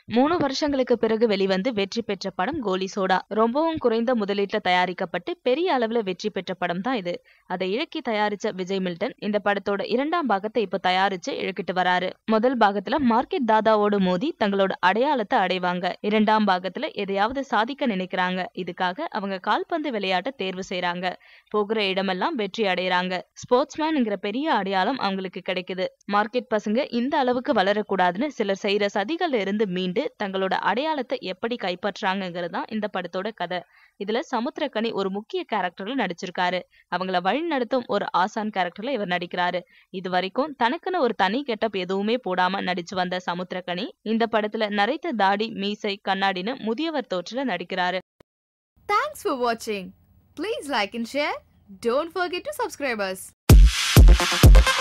மூணு வருஷங்களுக்கு பிறகு வெளிவந்து வெற்றி பெற்ற படம் கோலி சோடா ரொம்பவும் குறைந்த முதலீட்டுல தயாரிக்கப்பட்டு பெரிய அளவுல வெற்றி பெற்ற படம் தான் இது அதை இழக்கி தயாரிச்ச விஜய் மில்டன் இந்த படத்தோட இரண்டாம் பாகத்தை இப்ப தயாரிச்சு இழுக்கிட்டு வராரு முதல் பாகத்துல மார்க்கெட் தாதாவோடு மோதி தங்களோட அடையாளத்தை அடைவாங்க இரண்டாம் பாகத்துல எதையாவது சாதிக்க நினைக்கிறாங்க இதுக்காக அவங்க கால்பந்து விளையாட்ட தேர்வு செய்றாங்க போகிற இடமெல்லாம் வெற்றி அடையறாங்க ஸ்போர்ட்ஸ்மேன்ங்கிற பெரிய அடையாளம் அவங்களுக்கு கிடைக்குது மார்க்கெட் பசங்க இந்த அளவுக்கு வளரக்கூடாதுன்னு சிலர் செய்யற சதிகள்ல இருந்து மீண்டு தங்களோட அடையாளத்தை எப்படி கைப்பற்றாங்கிறது தான் இந்த படத்தோட கதை இதுல சமுத்திரக்கனி ஒரு முக்கிய கேரக்டர்ல நடிச்சிருக்காரு அவங்கள வழி நடத்தும் ஒரு ஆசான் கேரக்டர்ல இவர் நடிக்கிறாரு இது வரைக்கும் தனக்குன்னு ஒரு தனி கெட்டப் எதுவுமே போடாம நடிச்சு வந்த சமுத்திரக்கனி இந்த படத்துல நரைத்த தாடி மீசை கண்ணாடின்னு முதியவர் தோற்றல நடிக்கிறாரு Thanks for watching. Please like and share. Don't forget to subscribe us.